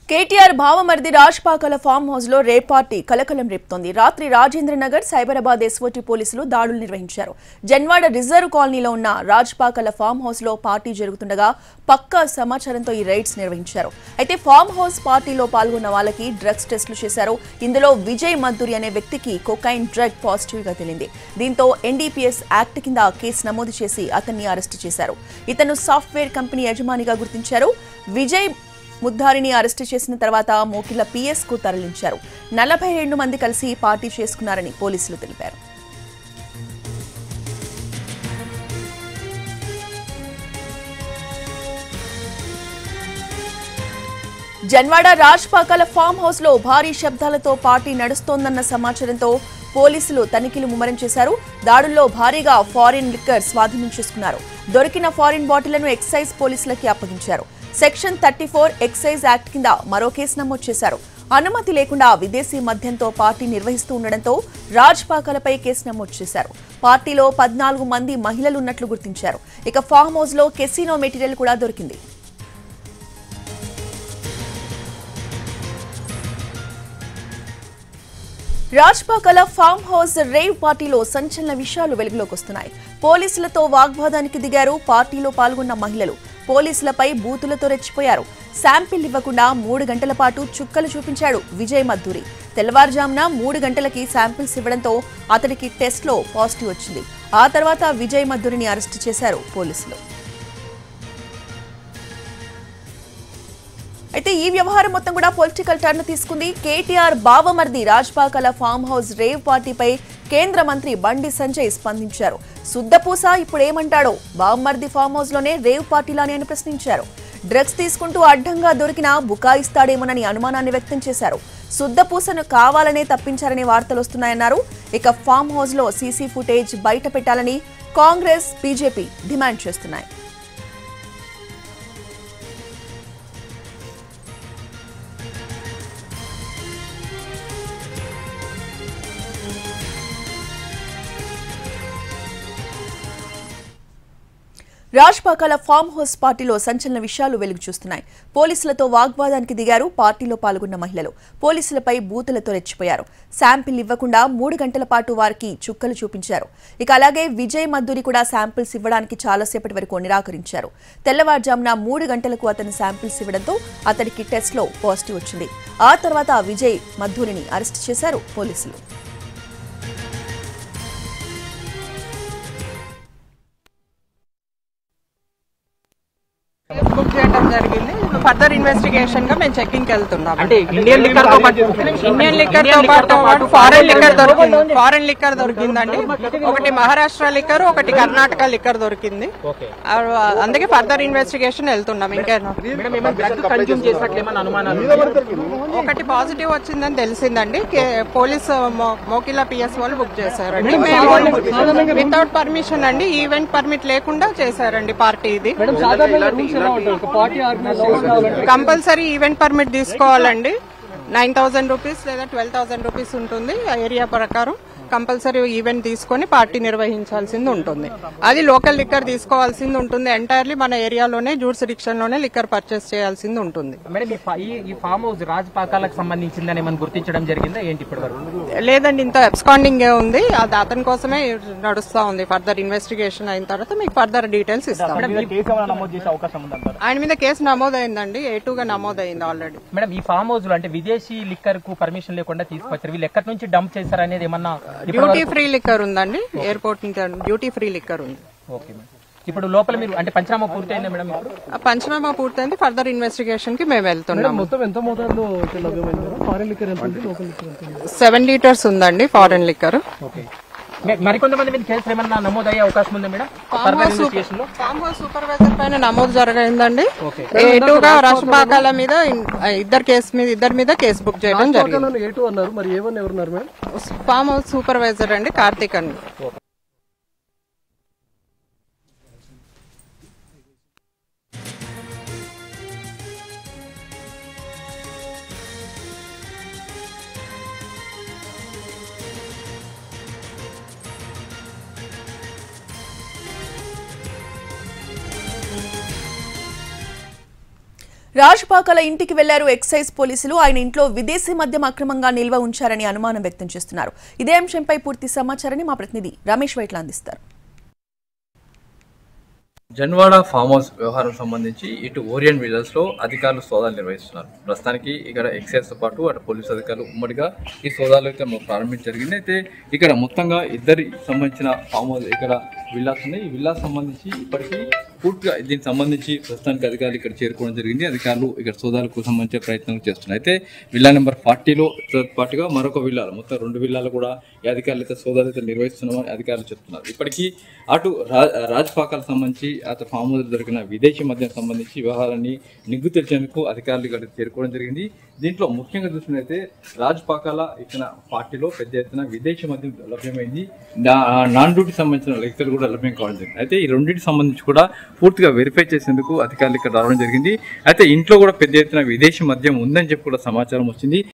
కేటీఆర్ భావమరిది Raj Pakala farm house లో rave party కలకలం రేపుతోంది రాత్రి రాజేంద్ర నగర్ సైబరాబాద్ ఎస్ఓటీ పోలీసులు దాడులు నిర్వహించారు జన్వాడ రిజర్వ్ కాలనీలో ఉన్న రాజ్ పాకల ఫామ్ హౌస్ లో పార్టీ జరుగుతుండగా పక్కా సమాచారంతో ఈ రైడ్స్ నిర్వహించారు అయితే ఫామ్ హౌస్ పార్టీలో పాల్గొన్న వాళ్ళకి డ్రగ్స్ టెస్టులు చేశారు ఇందులో విజయ్ మద్దూరి అనే వ్యక్తికి కొకైన్ డ్రగ్ పాజిటివ్ గా తేలింది దీంతో ఎన్డీపీఎస్ యాక్ట్ కింద కేసు నమోదు చేసి అతన్ని అరెస్టు చేశారు ఇతను సాఫ్ట్వేర్ కంపెనీ యజమానిగా గుర్తించారు విజయ్ ముద్దారిని అరెస్టు చేసిన తర్వాత మోకిల పిఎస్ కు తరలించారు నలభై రెండు మంది కలిసి పార్టీ చేసుకున్నారని పోలీసులు తెలిపారు జన్వాడ రాజ్ పాకాల ఫామ్ హౌస్ లో భారీ శబ్దాలతో పార్టీ నడుస్తోందన్న సమాచారంతో పోలీసులు తనిఖీలు ముమ్మరం చేశారు దాడుల్లో భారీగా ఫారిన్ లిక్కర్ స్వాధీనం చేసుకున్నారు దొరికిన ఫారిన్ బాటిళ్లను ఎక్సైజ్ పోలీసులకి అప్పగించారు section thirty four excise act కింద మరో కేసు నమోదు చేశారు అనుమతి లేకుండా విదేశీ మద్యంతో పార్టీ నిర్వహిస్తూ ఉండడంతో రాజ్ పాకాలపై కేసు నమోదు చేశారు పార్టీలో పద్నాలుగు మంది మహిళలు ఉన్నట్లు గుర్తించారు ఇక ఫామ్ హౌస్ లో కెసినో మెటీరియల్ కూడా దొరికింది రాజ్పాకల ఫామ్ హౌస్ రేవ్ పార్టీలో సంచలన విషయాలు వెలుగులోకి వస్తున్నాయి పోలీసులతో వాగ్వాదానికి దిగారు పార్టీలో పాల్గొన్న మహిళలు పోలీసులపై బూతులతో రెచ్చిపోయారు శాంపిల్ ఇవ్వకుండా మూడు గంటల పాటు చుక్కలు చూపించాడు విజయ్ మద్దూరి తెల్లవారుజామున మూడు గంటలకి శాంపిల్స్ ఇవ్వడంతో అతడికి టెస్ట్లో పాజిటివ్ వచ్చింది ఆ తర్వాత విజయ్ మద్దూరిని అరెస్టు చేశారు పోలీసులు అయితే ఈ వ్యవహారం మొత్తం కూడా పొలిటికల్ టర్న్ తీసుకుంది కేటీఆర్ బావమర్ది రాజ్పాకల ఫామ్ హౌస్ రేవ్ పార్టీపై కేంద్ర మంత్రి బండి సంజయ్ స్పందించారు సుద్దపూస ఇప్పుడు ఏమంటాడో బావమర్ది ఫామ్ హౌస్ లోనే రేవ్ పార్టీలాని అని ప్రశ్నించారు డ్రగ్స్ తీసుకుంటూ అడ్డంగా దొరికినా బుకాయిస్తాడేమోనని అనుమానాన్ని వ్యక్తం చేశారు సుద్దపూసను కావాలనే తప్పించారనే వార్తలు వస్తున్నాయన్నారు ఇక ఫామ్ హౌస్ లో సీసీ ఫుటేజ్ బయట పెట్టాలని కాంగ్రెస్ బీజేపీ డిమాండ్ చేస్తున్నాయి రాజ్పాకాల ఫామ్ హౌస్ పార్టీలో సంచలన విషయాలు వెలుగు చూస్తున్నాయి పోలీసులతో వాగ్వాదానికి దిగారు పార్టీలో పాల్గొన్న మహిళలు పోలీసులపై బూతులతో రెచ్చిపోయారు శాంపిల్ ఇవ్వకుండా మూడు గంటల పాటు వారికి చుక్కలు చూపించారు ఇక అలాగే విజయ్ మద్దూరి కూడా శాంపిల్స్ ఇవ్వడానికి చాలాసేపటి వరకు నిరాకరించారు తెల్లవారుజామున మూడు గంటలకు అతను శాంపిల్స్ ఇవ్వడంతో అతడికి టెస్ట్లో పాజిటివ్ వచ్చింది ఆ తర్వాత విజయ్ మద్దూరిని అరెస్ట్ చేశారు పోలీసులు బుక్ చేయడం జరిగింది ఫర్దర్ ఇన్వెస్టిగేషన్ గా మేము చెకింగ్ వెళ్తున్నాం అంటే ఇండియన్ లిక్కర్ తో పాటు ఇండియన్ లిక్కర్ తో పాటు ఫారెన్ లిక్కర్ దొరికింది ఫారెన్ లిక్కర్ దొరికిందండి ఒకటి మహారాష్ట్ర లిక్కర్ ఒకటి కర్ణాటక లిక్కర్ దొరికింది ఓకే ఆ, అందుకే ఫర్దర్ ఇన్వెస్టిగేషన్ వెళ్తున్నాం ఇంకేనా మేడం ఏమైనా డ్రగ్ కన్జ్యూమ్ చేసినట్లు ఏమైనా అనుమానాలు ఒకటి పాజిటివ్ వచ్చిందని తెలిసిందండి కే- పోలీస్ మో- మోకిలా పిఎస్ వాళ్ళు బుక్ చేశారండి వితౌట్ పర్మిషన్ అండి ఈవెంట్ పర్మిట్ లేకుండా చేశారండి పార్టీ ఇది కంపల్సరీ ఈవెంట్ పర్మిట్ తీసుకోవాలండి నైన్ థౌసండ్ రూపీస్ లేదా ట్వెల్వ్ థౌసండ్ రూపీస్ ఉంటుంది ఆ ఏరియా ప్రకారం కంపల్సరీ ఈవెంట్ తీసుకొని పార్టీ నిర్వహించాల్సింది ఉంటుంది అది లోకల్ లిక్కర్ తీసుకోవాల్సింది ఉంటుంది ఎంటైర్లీ మన ఏరియాలోనే జూరిస్డిక్షన్ లోనే లిక్కర్ పర్చేస్ చేయాల్సింది ఉంటుంది మేడం ఈ ఫా- ఈ- ఈ ఫామ్ హౌస్ రాజ్ పాకాలకు సంబంధించిందని ఏమైనా గుర్తించడం జరిగిందా ఏంటి ఇప్పటి వరకు లేదండి ఇంత అబ్స్కాండింగ్ ఉంది అది అతని కోసమే నడుస్తా ఉంది ఫర్దర్ ఇన్వెస్టిగేషన్ అయిన తర్వాత మీకు ఫర్దర్ డీటెయిల్స్ ఇస్తాం కేసు ఏమైనా నమోదు చేసే అవకాశం ఉందంటారు ఆయన మీద కేసు నమోదైందండి ఏ గా నమోదైంది ఆల్రెడీ మేడం ఈ ఫామ్ హౌస్ లో అంటే విదేశీ లిక్కర్ కు పర్మిషన్ లేకుండా తీసుకొచ్చారు వీళ్ళు ఎక్కడి నుంచి డంప్ చేశారనేది ఏమన్నా డ్యూటీ ఫ్రీ లిక్కర్ ఉందండి ఎయిర్పోర్ట్ నుంచి డ్యూటీ ఫ్రీ లిక్కర్ ఉంది ఓకే మేడం ఇప్పుడు లోపల మీరు అంటే పంచనామా పూర్తయిందా మేడం ఇప్పుడు ఆ పంచనామా పూర్తయింది ఫర్దర్ ఇన్వెస్టిగేషన్ కి మేము వెళ్తున్నాము మొత్తం ఎంత మోతాదులో ఇక్కడ లభ్యమైంది మేడం? ఫారెన్ లిక్కర్ ఎంత ఉంది లోకల్ లిక్కర్ ఎంత ఉంది సెవెన్ లీటర్స్ ఉందండి ఫారెన్ లిక్కర్ ఓకే మే- మరికొంతమంది మీద కేసులు ఏమన్నా నమోదయ్యే అవకాశం ఉందా మేడం ఫర్దర్ ఇన్వెస్టిగేషన్ లో ఫామ్ హౌస్ సూపర్వైజర్ పైన నమోదు జరగైందండి ఓకే. ఏటుగా రాష్ట్రపాకాల మీద ఇన్- ఇద్దరు కేసు మీద ఇద్దరి మీద కేసు బుక్ చేయడం జరిగింది పక్కన ఏ టూ అన్నారు మరి ఏ వన్ ఎవరున్నారు మేడం ఫామ్ హౌస్ సూపర్వైజర్ అండి కార్తీక్ అండి రాజ్పాకల ఇంటికి వెళ్లారు ఎక్సైజ్ పోలీసులు ఆయన ఇంట్లో విదేశీ మద్యం అక్రమంగా నిల్వ ఉంచారని అనుమానం వ్యక్తం చేస్తున్నారు ఇదే అంశంపై పూర్తి సమాచారాన్ని మా ప్రతినిధి రమేష్ వైట్ల అందిస్తారు జన్వాడ ఫామ్ హౌస్ వ్యవహారం సంబంధించి ఇటు ఓరియన్ విలేజ్ లో అధికారులు సోదాలు నిర్వహిస్తున్నారు ప్రస్తుతానికి ఇక్కడ ఎక్సైజ్ తో పాటు అటు పోలీసు అధికారులు ఉమ్మడిగా ఈ సోదాలు అయితే మొ- ప్రారంభించడం జరిగింది అయితే ఇక్కడ మొత్తంగా ఇద్దరి సంబంధించిన ఫామ్ హౌస్ ఇక్కడ విల్లాస్ ఉన్నాయి ఈ విల్లాస్ సంబంధించి ఇప్పటికీ పూర్తిగా దీనికి సంబంధించి ప్రస్తుతానికి అధికారులు ఇక్కడ చేరుకోవడం జరిగింది అధికారులు ఇక్కడ సోదాలకు సంబంధించిన ప్రయత్నం చేస్తున్నారు అయితే విల్లా నెంబర్ ఫార్టీలో పాటుగా మరొక విల్లాలు మొత్తం రెండు విల్లాలు కూడా ఈ అధికారులు అయితే సోదాలు అయితే నిర్వహిస్తున్నామని అధికారులు చెప్తున్నారు ఇప్పటికీ అటు రా రాజపాకాలకు సంబంధించి అటు ఫామ్ హౌస్ దొరికిన విదేశీ మద్యం సంబంధించి వ్యవహారాన్ని నిగ్గు తెరిచేందుకు అధికారులు ఇక్కడ చేరుకోవడం జరిగింది దీంట్లో ముఖ్యంగా చూసినట్లయితే రాజపాకాల ఇచ్చిన పార్టీలో పెద్ద ఎత్తున విదేశీ మద్యం లభ్యమైంది నా- నాన్ డ్యూటీ సంబంధించిన లెక్కలు కూడా లభ్యం కావడం జరిగింది అయితే ఈ రెండింటికి సంబంధించి కూడా పూర్తిగా వెరిఫై చేసేందుకు అధికారులు ఇక్కడ రావడం జరిగింది అయితే ఇంట్లో కూడా పెద్ద ఎత్తున విదేశీ మద్యం ఉందని చెప్పి కూడా సమాచారం వచ్చింది